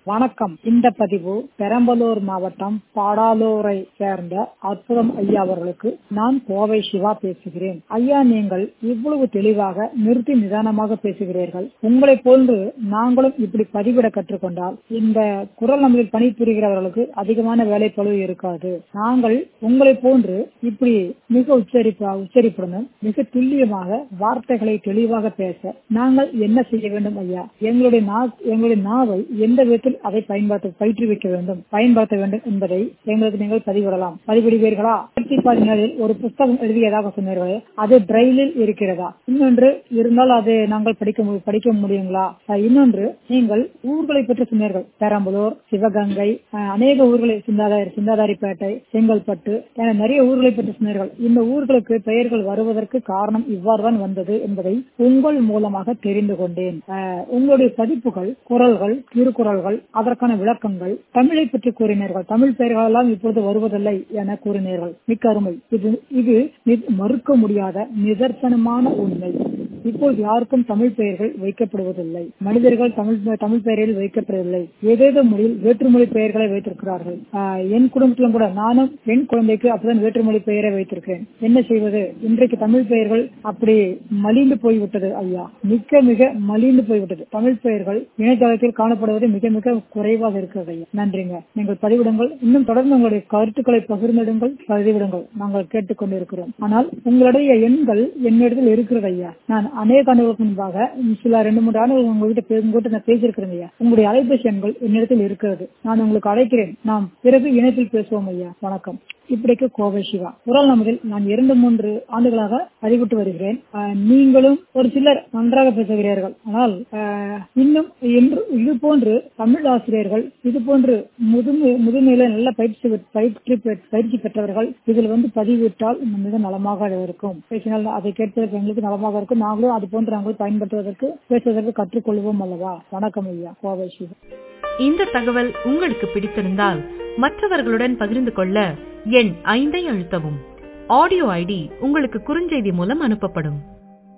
வணக்கம் இந்த பதிவு பெரம்பலூர் மாவட்டம் பாடாலூரை சேர்ந்த அற்புதம் ஐயா அவர்களுக்கு நான் கோவை சிவா பேசுகிறேன் ஐயா நீங்கள் இவ்வளவு தெளிவாக நிறுத்தி நிதானமாக பேசுகிறீர்கள் உங்களை போன்று நாங்களும் இப்படி பதிவிட கற்றுக்கொண்டால் இந்த குரல் நம்மளில் பணிபுரிகிறவர்களுக்கு அதிகமான வேலை பழு இருக்காது நாங்கள் உங்களை போன்று இப்படி மிக உச்சரிப்பா உச்சரிப்புடனும் மிக துல்லியமாக வார்த்தைகளை தெளிவாக பேச நாங்கள் என்ன செய்ய வேண்டும் ஐயா எங்களுடைய நா எங்களுடைய நாவை எந்த விதத்தில் அதை பயன்படுத்த பயிற்றுவிக்க வேண்டும் பயன்படுத்த வேண்டும் என்பதை எங்களுக்கு நீங்கள் பதிவிடலாம் பதிவிடுவீர்களா ஆயிரத்தி பதினேழில் ஒரு புத்தகம் எழுதியதாக சொன்னீர்களே அது பிரெயிலில் இருக்கிறதா இன்னொன்று இருந்தால் அது நாங்கள் படிக்க மு- படிக்க முடியுங்களா அஹ் இன்னொன்று நீங்கள் ஊர்களை பற்றி சொன்னீர்கள் பெரம்பலூர் சிவகங்கை அஹ் அநேக ஊர்களை சிந்தாதாரி சிந்தாதாரிப்பேட்டை செங்கல்பட்டு என நிறைய ஊர்களை பற்றி சொன்னீர்கள் இந்த ஊர்களுக்கு பெயர்கள் வருவதற்கு காரணம் இவ்வாறுதான் வந்தது என்பதை உங்கள் மூலமாக தெரிந்து கொண்டேன் அஹ் உங்களுடைய பதிப்புகள் குரல்கள் திருக்குறள்கள் அதற்கான விளக்கங்கள் தமிழை பற்றி கூறினீர்கள் தமிழ் பெயர்கள் எல்லாம் இப்பொழுது வருவதில்லை என கூறினீர்கள் மிக்க அருமை இது இது நி- மறுக்க முடியாத நிதர்சனமான உண்மை இப்போது யாருக்கும் தமிழ் பெயர்கள் வைக்கப்படுவதில்லை மனிதர்கள் தமிழ் தமிழ் பெயரில் வைக்கப்படவில்லை ஏதேதோ மொழியில் வேற்றுமொழி பெயர்களை வைத்திருக்கிறார்கள் ஆஹ் என் குடும்பத்திலும் கூட நானும் என் குழந்தைக்கு அப்படிதான் வேற்றுமொழி பெயரை வைத்திருக்கேன் என்ன செய்வது இன்றைக்கு தமிழ் பெயர்கள் அப்படி மலிந்து போய்விட்டது ஐயா மிக மிக மலிந்து போய்விட்டது தமிழ் பெயர்கள் இணையதளத்தில் காணப்படுவது மிக மிக குறைவாக இருக்கிறது ஐயா நன்றிங்க நீங்கள் பதிவிடுங்கள் இன்னும் தொடர்ந்து உங்களுடைய கருத்துக்களை பகிர்ந்திடுங்கள் பதிவிடுங்கள் நாங்கள் கேட்டுக்கொண்டிருக்கிறோம் ஆனால் உங்களுடைய எண்கள் என்னிடத்தில் இருக்கிறது ஐயா நான் அநேக ஆண்டுகளுக்கு முன்பாக சில ரெண்டு மூன்று ஆண்டுகள் உங்ககிட்ட பே- உங்ககிட்ட நான் பேசியிருக்கிறேன் ஐயா உங்களுடைய அலைபேசி எண்கள் என்னிடத்தில் இருக்கிறது நான் உங்களுக்கு அழைக்கிறேன் நாம் பிறகு இணைப்பில் பேசுவோம் ஐயா வணக்கம் இப்படிக்கு கோவை சிவா குரல் நமதில் நான் இரண்டு மூன்று ஆண்டுகளாக பதிவிட்டு வருகிறேன் ஆஹ் நீங்களும் ஒரு சிலர் நன்றாக பேசுகிறீர்கள் ஆனால் ஆஹ் இன்னும் என்று இது போன்று தமிழ் ஆசிரியர்கள் இது போன்று முதுமை முதுமையில நல்ல பயிற்சி பெற்- பயிற்சி பெற்- பயிற்சி பெற்றவர்கள் இதில் வந்து பதிவிட்டால் இன்னும் மிக நலமாக இருக்கும் பேசினால் அதை கேட்பதற்கு எங்களுக்கு நலமாக இருக்கும் நாங்களும் அது போன்று நாங்கள் பயன்படுத்துவதற்கு பேசுவதற்கு கற்றுக்கொள்வோம் அல்லவா வணக்கம் ஐயா கோவை சிவா இந்த தகவல் உங்களுக்கு பிடித்திருந்தால் மற்றவர்களுடன் பகிர்ந்து கொள்ள எண் ஐந்தை அழுத்தவும் ஆடியோ ஐடி உங்களுக்கு குறுஞ்செய்தி மூலம் அனுப்பப்படும்